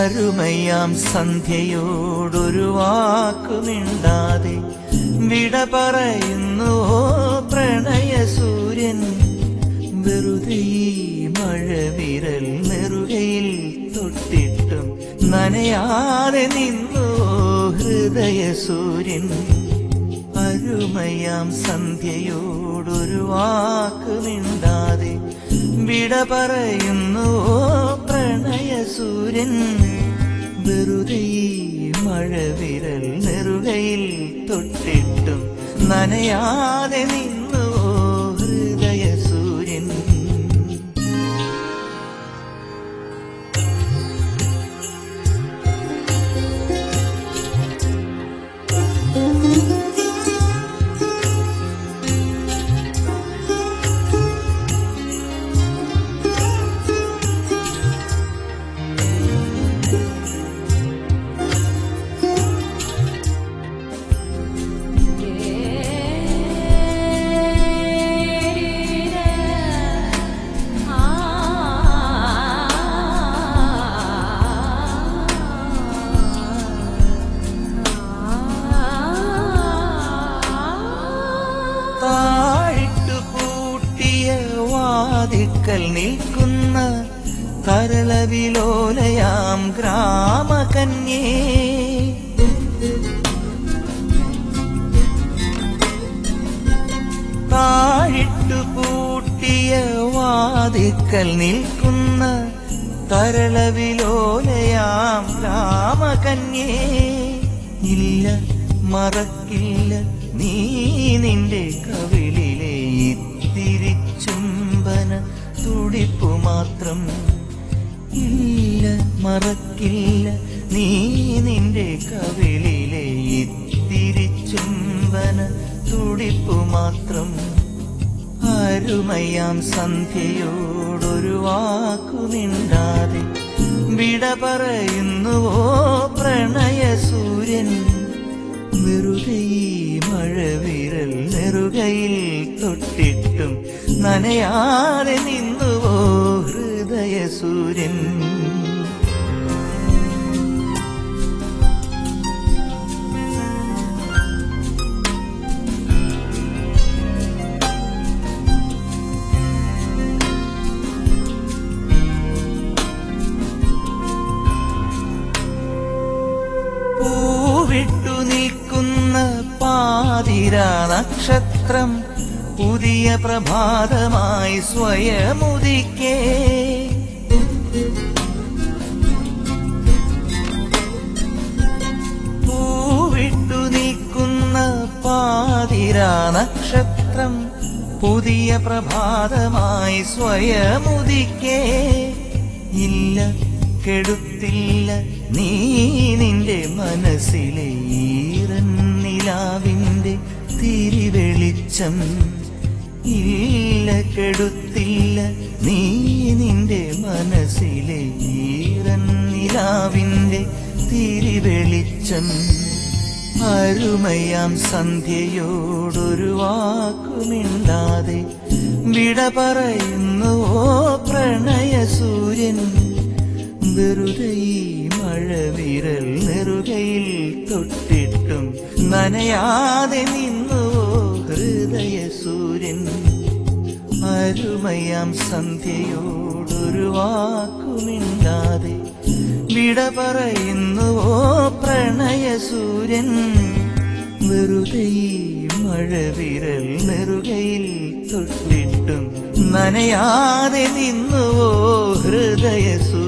അരുമയാം സന്ധ്യയോടൊരു വാക്കുമിണ്ടാതെ വിട പറയുന്നുവോ പ്രണയ സൂര്യൻ വെറുതെ ഈ മഴവിരൽ നെറുകയിൽ തൊട്ടിട്ടും നനയാതെ നിന്നുവോ ഹൃദയ സൂര്യൻ അരുമയാം സന്ധ്യയോടൊരു വാക്കുമിണ്ടാതെ വിട പറയുന്നുവോ പ്രണയ സൂര്യൻ വെറുതെ ഈ മഴവിരൽ നെറുകയിൽ തൊട്ടിട്ടും നനയാതെ നിന്നുവോ ഹൃദയ സൂര്യൻ താഴിട്ടു പൂട്ടിയ വാതിക്കൽ നിൽക്കുന്ന തരളവിലോലയാം ഗ്രാമകന്യേ താഴിട്ടു പൂട്ടിയ വാതിക്കൽ നിൽക്കുന്ന തരളവിലോലയാം ഗ്രാമകന്യേ ഇല്ല മറക്കില്ല നീ നിന്റെ കവിളിലെ ഇത്തിരി ചുംബന തുടിപ്പു മാത്രം ഇല്ല മറക്കില്ല നീ നിന്റെ കവിളിലെ ഇത്തിരി ചുംബന തുടിപ്പു മാത്രം അരുമയാം സന്ധ്യയോടൊരു വാക്കുമിണ്ടാതെ വിട പറയുന്നുവോ പ്രണയ സൂര്യൻ വെറുതെ ഈ മഴവിരൽ നെറുകയിൽ തൊട്ടിട്ടും നനയാതെ നിന്നുവോ ഹൃദയ സൂര്യൻ പൂവിട്ടു നിൽക്കുന്ന പാതിര നക്ഷത്രം പുതിയ പ്രഭാതമായി സ്വയമുദിക്കേ പൂവിട്ടു നിൽക്കുന്ന പാതിര നക്ഷത്രം പുതിയ പ്രഭാതമായി സ്വയമുദിക്കേ ഇല്ല കെടുത്തില്ല നീ നിന്റെ മനസ്സിലെ ഈറൻ നിലാവിന്റെ തിരിവെളിച്ചം ഇല്ല കെടുത്തില്ല നീ നിന്റെ മനസ്സിലെ ഈറൻ നിലാവിന്റെ തിരിവെളിച്ചം അരുമയാം സന്ധ്യയോടൊരു വാക്കുമിണ്ടാതെ വിട പറയുന്നുവോ പ്രണയ സൂര്യൻ വെറുതെ ഈ മഴവിരൽ നെറുകയിൽ തൊട്ടിട്ടും നനയാതെ നിന്നുവോ ഹൃദയ സൂര്യൻ അരുമയാം സന്ധ്യയോടൊരു വാക്കുമിണ്ടാതെ വിട പറയുന്നുവോ പ്രണയ സൂര്യൻ വെറുതെ ഈ മഴവിരൽ നെറുകയിൽ തൊട്ടിട്ടും നനയാതെ നിന്നുവോ ഹൃദയ സൂര്യൻ